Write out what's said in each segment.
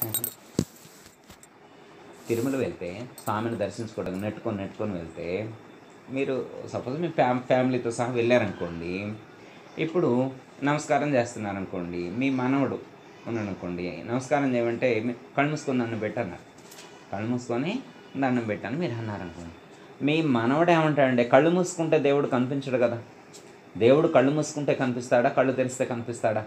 తిరుమల వెళ్తే స్వామిని దర్శించుకోవడానికి నెట్టుకొని నెట్టుకొని వెళ్తే మీరు సపోజ్ మీ ఫ్యామ్ ఫ్యామిలీతో సహా వెళ్ళారనుకోండి ఇప్పుడు నమస్కారం చేస్తున్నారనుకోండి మీ మనవడు ఉన్నాడు అనుకోండి నమస్కారం చేయమంటే మీ- కళ్ళు మూసుకొని దండం పెట్టన్నారు కళ్ళు మూసుకొని దండం పెట్టాను మీరు అన్నారనుకోండి మీ మనవడు ఏమంటాడంటే కళ్ళు మూసుకుంటే దేవుడు కనిపించడు కదా దేవుడు కళ్ళు మూసుకుంటే కనిపిస్తాడా కళ్ళు తెరిస్తే కనిపిస్తాడా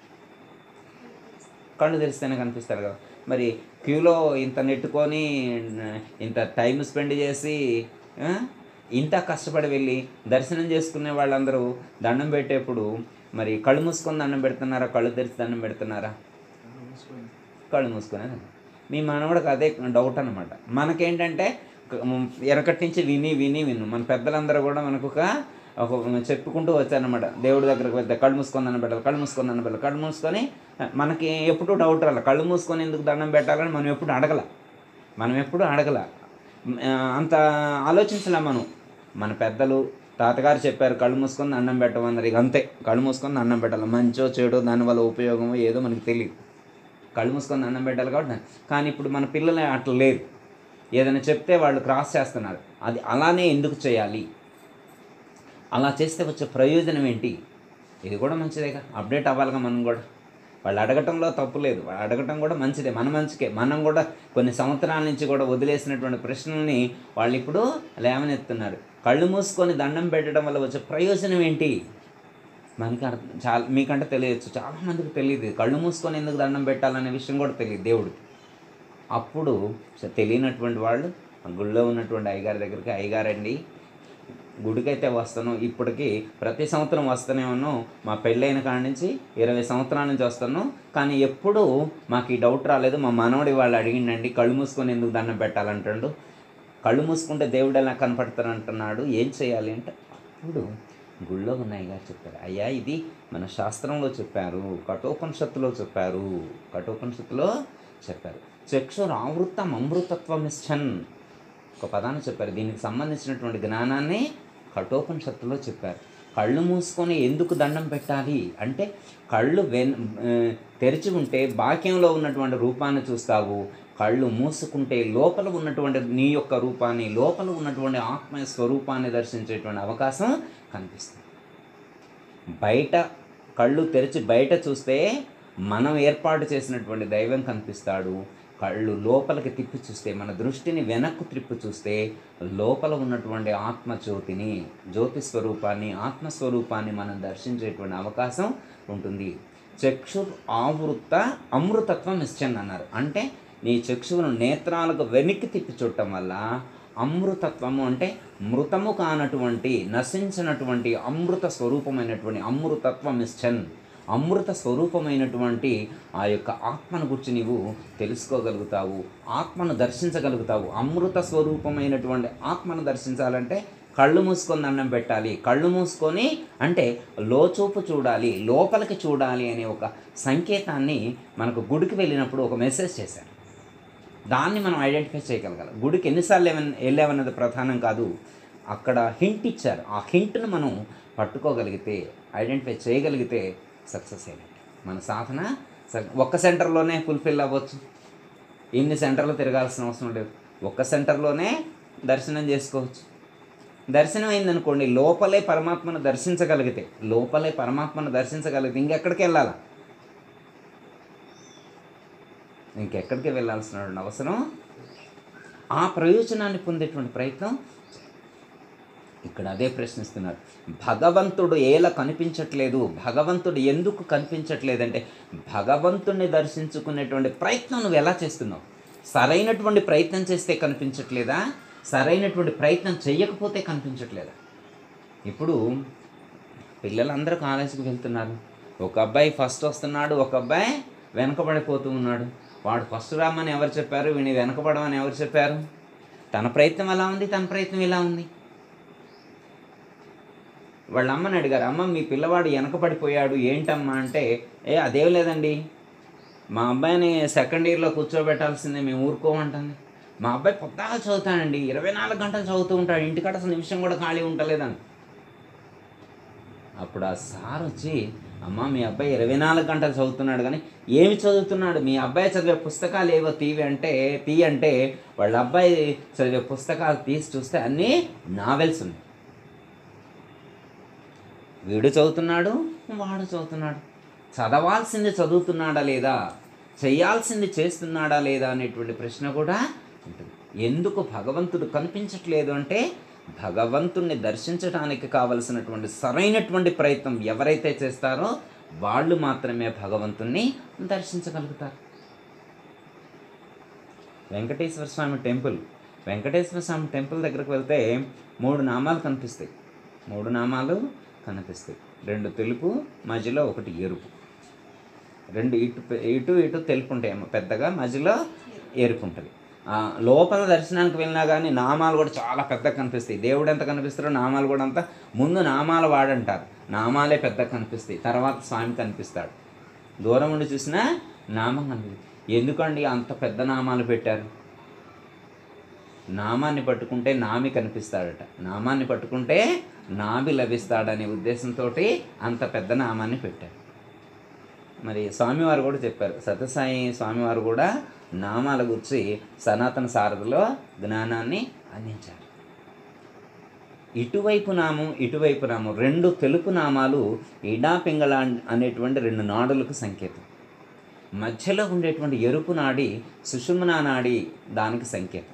కళ్ళు తెరిస్తేనే కనిపిస్తాడు కదా మరి క్యూలో ఇంత నెట్టుకొని ఇంత టైం స్పెండ్ చేసి ఆ, ఇంత కష్టపడి వెళ్ళి దర్శనం చేసుకునే వాళ్ళందరూ దండం పెట్టేప్పుడు మరి కళ్ళు మూసుకొని దండం పెడుతున్నారా కళ్ళు తెరిచి దండం పెడుతున్నారా కళ్ళు మూసుకునే దండం. మీ మనవడికి అదే డౌట్ అనమాట మనకేంటంటే క- మ్, వెనకటి నుంచి విని విని విను మన పెద్దలందరూ కూడా మనకు ఒక ఒక చెప్పుకుంటూ వచ్చారనమాట దేవుడి దగ్గరకు వెళ్తే కళ్ళు మూసుకొని దండం పెట్టాలి కళ్ళు మూసుకొని దండం పెట్టాలి కళ్ళు మూసుకొని మనకి ఎప్పుడూ డౌట్ రాలి కళ్ళు మూసుకొని ఎందుకు దండం పెట్టాలని మనం ఎప్పుడు అడగల మనం ఎప్పుడు అడగల మ్, ఆ, అంత ఆలోచించలే మనం మన పెద్దలు తాతగారు చెప్పారు కళ్ళు మూసుకొని దండం పెట్టమన్నారు ఇక అంతే కళ్ళు మూసుకొని దండం పెట్టాలి మంచో చెడో దానివల్ల ఉపయోగమో ఏదో మనకి తెలియదు కళ్ళు మూసుకొని దండం పెట్టాలి కాబట్టి కానీ ఇప్పుడు మన పిల్లలు అట్లా లేదు ఏదైనా చెప్తే వాళ్ళు క్రాస్ చేస్తున్నారు అది అలానే ఎందుకు చేయాలి అలా చేస్తే వచ్చే ప్రయోజనం ఏంటి ఇది కూడా మంచిదేగా అప్డేట్ అవ్వాలిగా మనం కూడా వాళ్ళు అడగటంలో తప్పు లేదు వాళ్ళు అడగటం కూడా మంచిదే మన మంచికే మనం కూడా కొన్ని సంవత్సరాల నుంచి కూడా వదిలేసినటువంటి ప్రశ్నల్ని వాళ్ళు ఇప్పుడు లేవనెత్తున్నారు కళ్ళు మూసుకొని దండం పెట్టడం వల్ల వచ్చే ప్రయోజనం ఏంటి మనకి అర్థం చాలా మీకంటే తెలియచ్చు చాలామందికి తెలియదు కళ్ళు మూసుకొని ఎందుకు దండం పెట్టాలనే విషయం కూడా తెలియదు దేవుడికి అప్పుడు స- తెలియనటువంటి వాళ్ళు ఆ గుళ్ళో ఉన్నటువంటి అయ్యగారి దగ్గరికి అయ్యగారండి గుడికైతే వస్తాను ఇప్పటికి ప్రతి సంవత్సరం వస్తూనే ఉన్నాను మా పెళ్ళైన కాడ నుంచి ఇరవై సంవత్సరాల నుంచి వస్తాను కానీ ఎప్పుడూ మాకు ఈ డౌట్ రాలేదు మా మనవడి వాళ్ళు అడిగిండండి కళ్ళు మూసుకొని ఎందుకు దండం పెట్టాలంటాడు కళ్ళు మూసుకుంటే దేవుడు ఎలా కనపడతారంటున్నాడు ఏం చేయాలి అంటే అప్పుడు గుళ్ళో ఉన్నాయి గారు చెప్పారు అయ్యా ఇది మన శాస్త్రంలో చెప్పారు కఠోపనిషత్తులో చెప్పారు కఠోపనిషత్తులో చెప్పారు చక్షుర్ ఆవృత్తం అమృతత్వం ఇచ్చన్ ఒక పదాన్ని చెప్పారు దీనికి సంబంధించినటువంటి జ్ఞానాన్ని కఠోపనిషత్తులో చెప్పారు కళ్ళు మూసుకొని ఎందుకు దండం పెట్టాలి అంటే కళ్ళు వెన్ ఆ, తెరిచి ఉంటే బాక్యంలో ఉన్నటువంటి రూపాన్ని చూస్తావు కళ్ళు మూసుకుంటే లోపల ఉన్నటువంటి నీ యొక్క రూపాన్ని లోపల ఉన్నటువంటి ఆత్మ స్వరూపాన్ని దర్శించేటువంటి అవకాశం కనిపిస్తుంది బయట కళ్ళు తెరిచి బయట చూస్తే మనం ఏర్పాటు చేసినటువంటి దైవం కనిపిస్తాడు కళ్ళు లోపలికి తిప్పి చూస్తే మన దృష్టిని వెనక్కు తిప్పి చూస్తే లోపల ఉన్నటువంటి ఆత్మ జ్యోతిని జ్యోతి స్వరూపాన్ని ఆత్మ స్వరూపాన్ని మనం దర్శించేటువంటి అవకాశం ఉంటుంది చక్షు ఆవృత అమృతత్వం ఇచ్చండి అన్నారు అంటే నీ చక్షువును నేత్రాలకు వెనక్కి తిప్పి చూడటం వల్ల అమృతత్వము అంటే మృతము కానటువంటి నశించినటువంటి అమృత స్వరూపమైనటువంటి అమృతత్వం ఇచ్చన్ అమృత స్వరూపమైనటువంటి ఆ యొక్క ఆత్మను గురించి నీవు తెలుసుకోగలుగుతావు ఆత్మను దర్శించగలుగుతావు అమృత స్వరూపమైనటువంటి ఆత్మను దర్శించాలంటే కళ్ళు మూసుకొని దండం పెట్టాలి కళ్ళు మూసుకొని అంటే లోచూపు చూడాలి లోపలికి చూడాలి అనే ఒక సంకేతాన్ని మనకు గుడికి వెళ్ళినప్పుడు ఒక మెసేజ్ చేశారు దాన్ని మనం ఐడెంటిఫై చేయగలగాలి గుడికి ఎన్నిసార్లు ఏమన్నా వెళ్ళామన్నది ప్రధానం కాదు అక్కడ హింట్ ఇచ్చారు ఆ హింట్ను మనం పట్టుకోగలిగితే ఐడెంటిఫై చేయగలిగితే సక్సెస్ అయినట్టు మన సాధన స- ఒక్క సెంటర్లోనే ఫుల్ఫిల్ అవ్వచ్చు ఇన్ని సెంటర్లు తిరగాల్సిన అవసరం లేదు ఒక్క సెంటర్లోనే దర్శనం చేసుకోవచ్చు దర్శనం అయిందనుకోండి లోపలే పరమాత్మను దర్శించగలిగితే లోపలే పరమాత్మను దర్శించగలిగితే ఇంకెక్కడికి వెళ్ళాలా ఇంకెక్కడికి వెళ్ళాల్సిన అవసరం ఆ ప్రయోజనాన్ని పొందేటువంటి ప్రయత్నం ఇక్కడ అదే ప్రశ్నిస్తున్నారు భగవంతుడు ఎలా కనిపించట్లేదు భగవంతుడు ఎందుకు కనిపించట్లేదంటే భగవంతుణ్ణి దర్శించుకునేటువంటి ప్రయత్నం నువ్వు ఎలా చేస్తున్నావు సరైనటువంటి ప్రయత్నం చేస్తే కనిపించట్లేదా సరైనటువంటి ప్రయత్నం చేయకపోతే కనిపించట్లేదా ఇప్పుడు పిల్లలందరూ కాలేజీకి వెళ్తున్నారు ఒక అబ్బాయి ఫస్ట్ వస్తున్నాడు ఒక అబ్బాయి వెనకబడిపోతూ ఉన్నాడు వాడు ఫస్ట్ రామని ఎవరు చెప్పారు వీడిని వెనకబడమని ఎవరు చెప్పారు తన ప్రయత్నం ఎలా ఉంది తన ప్రయత్నం ఎలా ఉంది వాళ్ళ అమ్మని అడిగారు అమ్మ మీ పిల్లవాడు వెనకబడిపోయాడు ఏంటమ్మా అంటే ఏ అదేం లేదండి మా అబ్బాయిని సెకండ్ ఇయర్లో కూర్చోబెట్టాల్సిందే మేము ఊరుకోమంటుంది మా అబ్బాయి పొద్దాగా చదువుతాడండి ఇరవై నాలుగు గంటలు చదువుతూ ఉంటాడు ఇంటికాడ అసలు నిమిషం కూడా ఖాళీ ఉండలేదని అప్పుడు ఆ సార్ వచ్చి అమ్మ మీ అబ్బాయి ఇరవై నాలుగు గంటలు చదువుతున్నాడు కానీ ఏమి చదువుతున్నాడు మీ అబ్బాయి చదివే పుస్తకాలు ఏవో తీవి అంటే తీ అంటే వాళ్ళ అబ్బాయి చదివే పుస్తకాలు తీసి చూస్తే అన్నీ నావెల్స్ ఉన్నాయి వీడు చదువుతున్నాడు వాడు చదువుతున్నాడు చదవాల్సింది చదువుతున్నాడా లేదా చేయాల్సింది చేస్తున్నాడా లేదా అనేటువంటి ప్రశ్న కూడా ఉంటుంది ఎందుకు భగవంతుడు కనిపించట్లేదు అంటే భగవంతుణ్ణి దర్శించడానికి కావలసినటువంటి సరైనటువంటి ప్రయత్నం ఎవరైతే చేస్తారో వాళ్ళు మాత్రమే భగవంతుణ్ణి దర్శించగలుగుతారు వెంకటేశ్వర స్వామి టెంపుల్ వెంకటేశ్వర స్వామి టెంపుల్ దగ్గరకు వెళ్తే మూడు నామాలు కనిపిస్తాయి మూడు నామాలు కనిపిస్తాయి రెండు తెలుపు మధ్యలో ఒకటి ఎరుపు రెండు ఇటు ఇటు ఇటు తెలుపు ఉంటాయి ఏమో పెద్దగా మధ్యలో ఎరుపు ఉంటుంది ఆ, లోపల దర్శనానికి వెళ్ళినా కానీ నామాలు కూడా చాలా పెద్దగా కనిపిస్తాయి దేవుడు ఎంత కనిపిస్తారో నామాలు కూడా అంత ముందు నామాలు వాడంటారు నామాలే పెద్దగా కనిపిస్తాయి తర్వాత స్వామి కనిపిస్తాడు దూరం ఉండి చూసినా నామం కనిపిస్తుంది ఎందుకండి అంత పెద్ద నామాలు పెట్టారు నామాన్ని పట్టుకుంటే నామి కనిపిస్తాడట నామాన్ని పట్టుకుంటే నాభి లభిస్తాడనే ఉద్దేశంతో అంత పెద్ద నామాన్ని పెట్టారు మరి స్వామివారు కూడా చెప్పారు సత్యసాయి స్వామివారు కూడా నామాల గురించి సనాతన సారథిలో జ్ఞానాన్ని అందించారు ఇటువైపు నామం ఇటువైపు నామం రెండు తెలుపు నామాలు ఇడా పింగళ అనేటువంటి రెండు నాడులకు సంకేతం మధ్యలో ఉండేటువంటి ఎరుపు నాడి సుషుమ్నా నాడి దానికి సంకేతం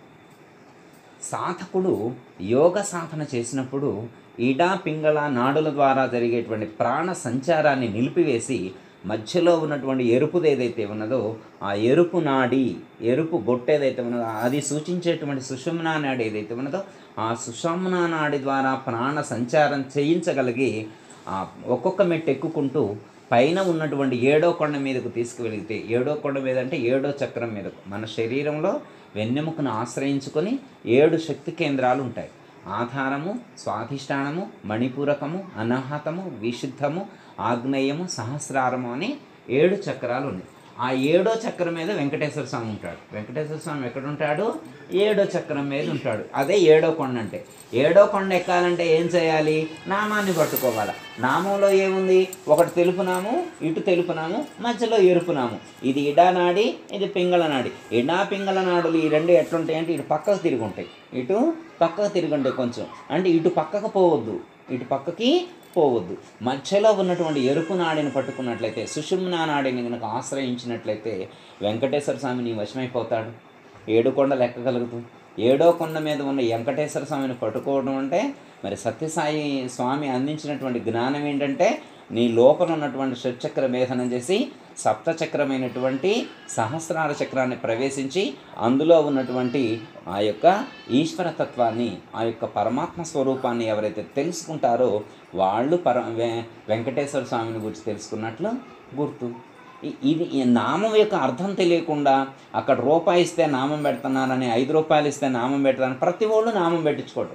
సాధకుడు యోగ సాధన చేసినప్పుడు ఈడా పింగళ నాడుల ద్వారా జరిగేటువంటి ప్రాణ సంచారాన్ని నిలిపివేసి మధ్యలో ఉన్నటువంటి ఎరుపుది ఏదైతే ఉన్నదో ఆ ఎరుపు నాడి ఎరుపు గొట్టు ఏదైతే ఉన్నదో అది సూచించేటువంటి సుషుమ్నా నాడి ఏదైతే ఉన్నదో ఆ సుషుమ్నా నాడి ద్వారా ప్రాణ సంచారం చేయించగలిగి ఆ ఒక్కొక్క మెట్టు ఎక్కుకుంటూ పైన ఉన్నటువంటి ఏడో కొండ మీదకు తీసుకువెళితే ఏడో కొండ మీద అంటే ఏడో చక్రం మీదకు మన శరీరంలో వెన్నెముకను ఆశ్రయించుకొని ఏడు శక్తి కేంద్రాలు ఉంటాయి ఆధారము స్వాధిష్టానము మణిపూరకము అనాహతము విశుద్ధము ఆగ్నేయము సహస్రారము అని ఏడు చక్రాలు ఉన్నాయి ఆ ఏడో చక్రం మీద వెంకటేశ్వర స్వామి ఉంటాడు వెంకటేశ్వర స్వామి ఎక్కడ ఉంటాడు ఏడో చక్రం మీద ఉంటాడు అదే ఏడో కొండ అంటే ఏడో కొండ ఎక్కాలంటే ఏం చేయాలి నామాన్ని పట్టుకోవాలి నామంలో ఏముంది ఒకటి తెలుపు నాము ఇటు తెలుపు నాము మధ్యలో ఎరుపు నాము ఇది ఇడా నాడి ఇది పింగళ నాడి ఇడా పింగళ నాడులు ఈ రెండు ఎట్లుంటాయి అంటే ఇటు పక్కకు తిరిగి ఉంటాయి ఇటు పక్కకు తిరిగి ఉంటాయి కొంచెం అంటే ఇటు పక్కకు పోవద్దు ఇటు పక్కకి పోవద్దు మధ్యలో ఉన్నటువంటి ఎరుపు నాడిని పట్టుకున్నట్లయితే సుషుమ్నా నాడిని కనుక ఆశ్రయించినట్లయితే వెంకటేశ్వర స్వామి నీ వశమైపోతాడు ఏడు కొండలు ఎక్కగలుగుతూ ఏడో కొండ మీద ఉన్న వెంకటేశ్వర స్వామిని పట్టుకోవడం అంటే మరి సత్యసాయి స్వామి అందించినటువంటి జ్ఞానం ఏంటంటే నీ లోపల ఉన్నటువంటి షట్చక్ర భేదనం చేసి సప్తచక్రమైనటువంటి సహస్రార చక్రాన్ని ప్రవేశించి అందులో ఉన్నటువంటి ఆ యొక్క ఈశ్వరతత్వాన్ని ఆ యొక్క పరమాత్మ స్వరూపాన్ని ఎవరైతే తెలుసుకుంటారో వాళ్ళు పర వె- వెంకటేశ్వర స్వామిని గురించి తెలుసుకున్నట్లు గుర్తు ఇ- ఇది ఈ నామం యొక్క అర్థం తెలియకుండా అక్కడ రూపాయి ఇస్తే నామం పెడుతున్నారని ఐదు రూపాయలు ఇస్తే నామం పెడతారని ప్రతి వాళ్ళు నామం పెట్టించుకోవడం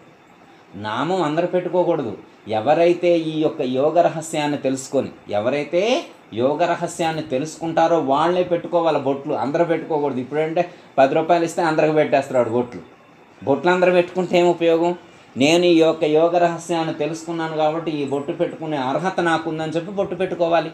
నామం అందరు పెట్టుకోకూడదు ఎవరైతే ఈ యొక్క యోగ రహస్యాన్ని తెలుసుకొని ఎవరైతే యోగ రహస్యాన్ని తెలుసుకుంటారో వాళ్ళే పెట్టుకోవాలి బొట్లు అందరూ పెట్టుకోకూడదు ఇప్పుడంటే పది రూపాయలు ఇస్తే అందరికి పెట్టేస్తాడు బొట్లు బొట్లు అందరూ పెట్టుకుంటే ఏం ఉపయోగం నేను ఈ యొక్క యోగ రహస్యాన్ని తెలుసుకున్నాను కాబట్టి ఈ బొట్టు పెట్టుకునే అర్హత నాకుందని చెప్పి బొట్టు పెట్టుకోవాలి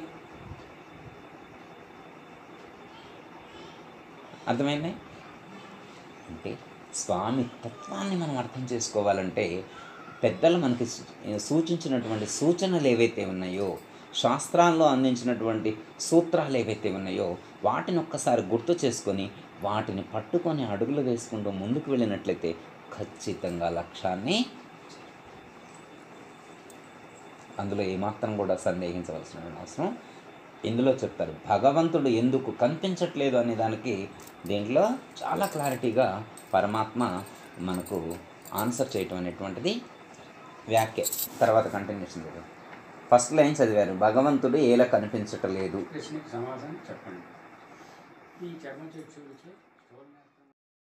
అర్థమైంది అంటే స్వామి తత్వాన్ని మనం అర్థం చేసుకోవాలంటే పెద్దలు మనకి సూ- సూచించినటువంటి సూచనలు ఏవైతే ఉన్నాయో శాస్త్రాల్లో అందించినటువంటి సూత్రాలు ఏవైతే ఉన్నాయో వాటిని ఒక్కసారి గుర్తు చేసుకొని వాటిని పట్టుకొని అడుగులు వేసుకుంటూ ముందుకు వెళ్ళినట్లయితే ఖచ్చితంగా లక్ష్యాన్ని అందులో ఏమాత్రం కూడా సందేహించవలసిన అవసరం ఇందులో చెప్తారు భగవంతుడు ఎందుకు కనిపించట్లేదు అనే దానికి దీంట్లో చాలా క్లారిటీగా పరమాత్మ మనకు ఆన్సర్ చేయటం అనేటువంటిది వ్యాఖ్య తర్వాత కంటిన్యూషన్ చదువు ఫస్ట్ లైన్ చదివారు భగవంతుడు ఏలా కనిపించటలేదు ప్రశ్నకి సమాధానం చెప్పండి ఈ చర్మ చక్షువులచే